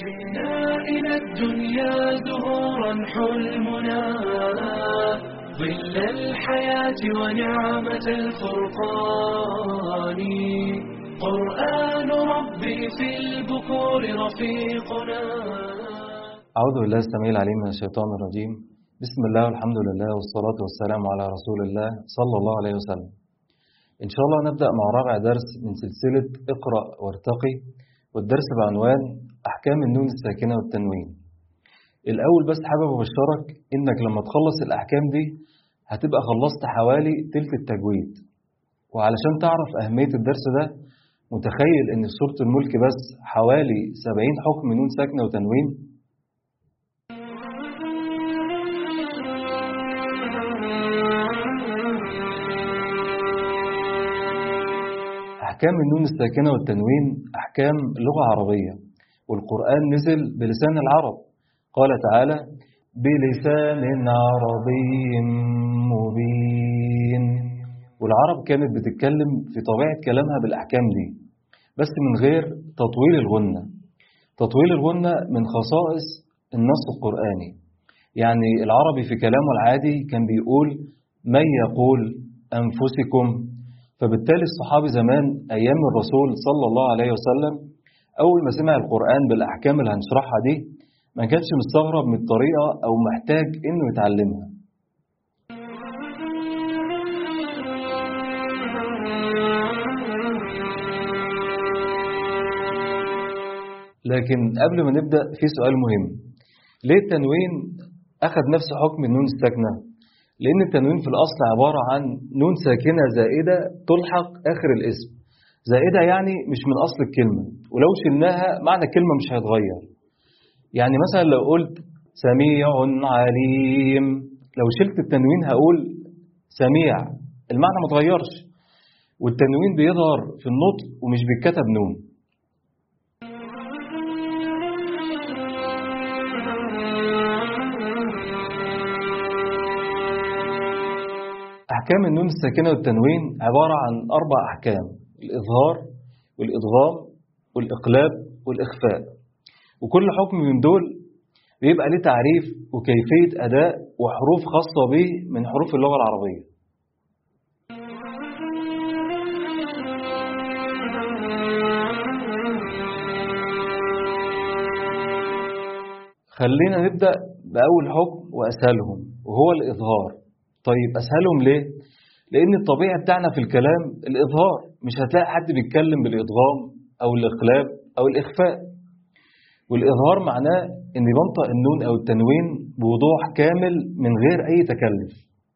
بنا إلى الدنيا زهورا حلمنا ظل الحياة ونعمة الفرقان قرآن ربي في البكور رفيقنا أعوذ بالله السميع العليم من الشيطان الرجيم بسم الله والحمد لله والصلاة والسلام على رسول الله صلى الله عليه وسلم إن شاء الله نبدأ مع رابع درس من سلسلة اقرأ وارتقي والدرس بعنوان أحكام النون الساكنة والتنوين الأول بس حابب أبشرك إنك لما تخلص الأحكام دي هتبقى خلصت حوالي تلت التجويد وعلشان تعرف أهمية الدرس ده متخيل إن في سورة الملك بس حوالي 70 حكم نون ساكنة وتنوين أحكام النون الساكنة والتنوين أحكام لغة عربية والقرآن نزل بلسان العرب قال تعالى بلسان عربي مبين والعرب كانت بتتكلم في طبيعة كلامها بالأحكام دي بس من غير تطويل الغنة تطويل الغنة من خصائص النص القرآني يعني العربي في كلامه العادي كان بيقول من يقول أنفسكم فبالتالي الصحابي زمان أيام الرسول صلى الله عليه وسلم أول ما سمع القرآن بالأحكام اللي هنشرحها دي ما كانش مستغرب من الطريقة أو محتاج إنه يتعلمها لكن قبل ما نبدأ في سؤال مهم ليه التنوين أخذ نفس حكم النون الساكنة لأن التنوين في الأصل عبارة عن نون ساكنة زائدة تلحق آخر الاسم زائدة يعني مش من أصل الكلمة ولو شلناها معنى الكلمة مش هيتغير يعني مثلا لو قلت سميع عليم لو شلت التنوين هقول سميع المعنى ما تغيرش والتنوين بيظهر في النطق ومش بيتكتب نون أحكام النون الساكنة والتنوين عبارة عن أربع أحكام الإظهار والإضغام والإقلاب والإخفاء وكل حكم من دول بيبقى ليه تعريف وكيفية أداء وحروف خاصة به من حروف اللغة العربية خلينا نبدأ بأول حكم وأسهلهم وهو الإظهار طيب أسهلهم ليه؟ لأن الطبيعي بتاعنا في الكلام الإظهار مش هتلاقي حد بيتكلم بالإضغام أو الإقلاب أو الإخفاء والإظهار معناه إن بنطق النون أو التنوين بوضوح كامل من غير أي تكلف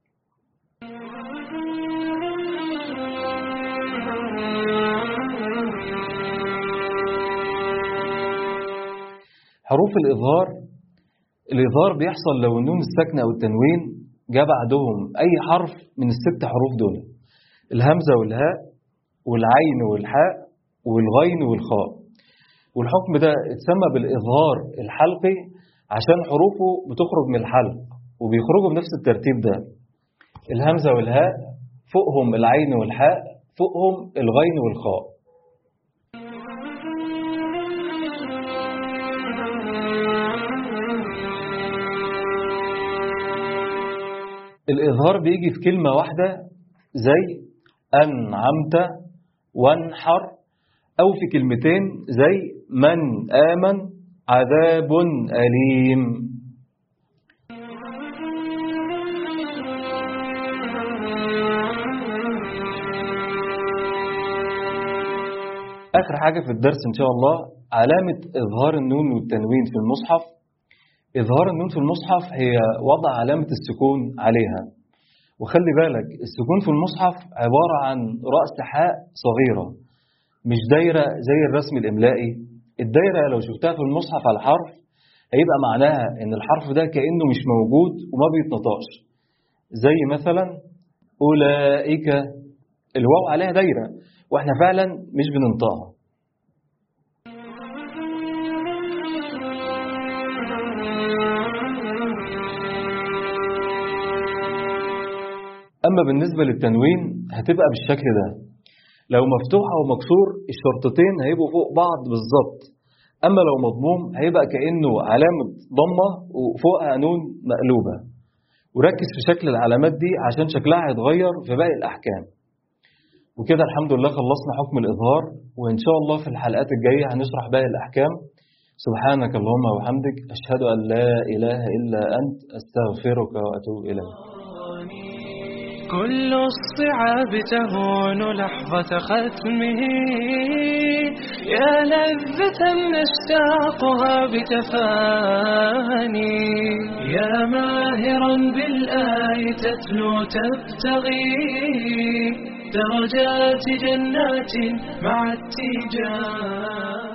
حروف الإظهار الإظهار بيحصل لو النون الساكنة أو التنوين جاء بعدهم أي حرف من الست حروف دول الهمزة والهاء والعين والحاء والغين والخاء والحكم ده اتسمى بالإظهار الحلقي عشان حروفه بتخرج من الحلق وبيخرجوا بنفس الترتيب ده الهمزة والهاء فوقهم العين والحاء فوقهم الغين والخاء الإظهار بيجي في كلمة واحدة زي أنعمت وانحر أو في كلمتين زي من آمن عذاب أليم آخر حاجة في الدرس إن شاء الله علامة إظهار النون والتنوين في المصحف إظهار النون في المصحف هي وضع علامة السكون عليها وخلي بالك السكون في المصحف عبارة عن رأس حاء صغيرة مش دايرة زي الرسم الإملائي الدايرة لو شفتها في المصحف على حرف هيبقى معناها إن الحرف ده كأنه مش موجود وما بيتنطقش زي مثلا أولئك الواو عليها دايرة وإحنا فعلا مش بننطقها أما بالنسبة للتنوين هتبقى بالشكل ده لو مفتوح أو مكسور الشرطتين هيبقوا فوق بعض بالظبط أما لو مضموم هيبقى كأنه علامة ضمة وفوقها نون مقلوبة وركز في شكل العلامات دي عشان شكلها هيتغير في باقي الأحكام وكده الحمد لله خلصنا حكم الإظهار وإن شاء الله في الحلقات الجاية هنشرح باقي الأحكام سبحانك اللهم وبحمدك أشهد أن لا إله إلا أنت أستغفرك وأتوب إليك كل الصعاب تهون لحظة ختمه يا لذة نشتاقها بتفاني يا ماهرا بالآي تتلو تبتغي درجات جنات مع التيجان